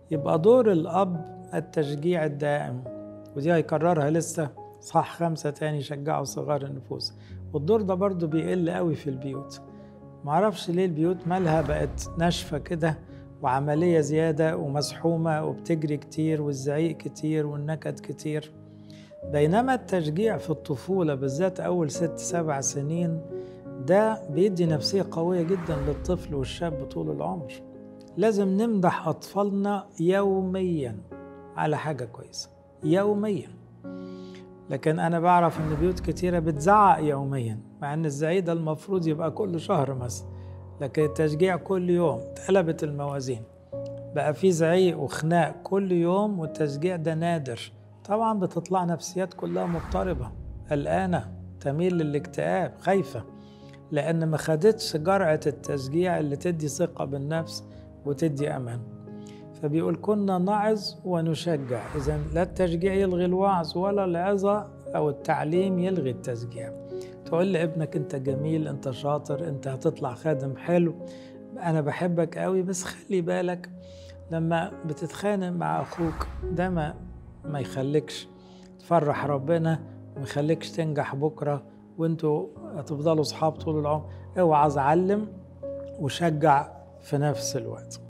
يبقى دور الأب التشجيع الدائم ودي هيكررها لسه صح خمسة تاني شجعوا صغار النفوس والدور ده برضو بيقل قوي في البيوت معرفش ليه البيوت مالها بقت ناشفة كده وعملية زيادة ومزحومة وبتجري كتير والزعيق كتير والنكد كتير بينما التشجيع في الطفولة بالذات أول ست سبع سنين ده بيدي نفسية قوية جدا للطفل والشاب طول العمر لازم نمدح أطفالنا يوميا على حاجة كويسة يوميا لكن أنا بعرف إن بيوت كتيرة بتزعق يوميا مع إن الزعيق ده المفروض يبقى كل شهر مثلا لكن التشجيع كل يوم اتقلبت الموازين بقى في زعيق وخناق كل يوم والتشجيع ده نادر طبعا بتطلع نفسيات كلها مضطربة قلقانة تميل للاكتئاب خايفة لأن ما خدتش جرعة التشجيع اللي تدي ثقة بالنفس وتدي أمان فبيقول كنا نعظ ونشجع إذا لا التشجيع يلغي الوعظ ولا العظة أو التعليم يلغي التشجيع تقول لابنك أنت جميل أنت شاطر أنت هتطلع خادم حلو أنا بحبك قوي بس خلي بالك لما بتتخانق مع أخوك ده ما ما يخليكش تفرح ربنا ما يخليكش تنجح بكرة وانتوا هتفضلوا صحاب طول العمر اوعى علم وشجع في نفس الوقت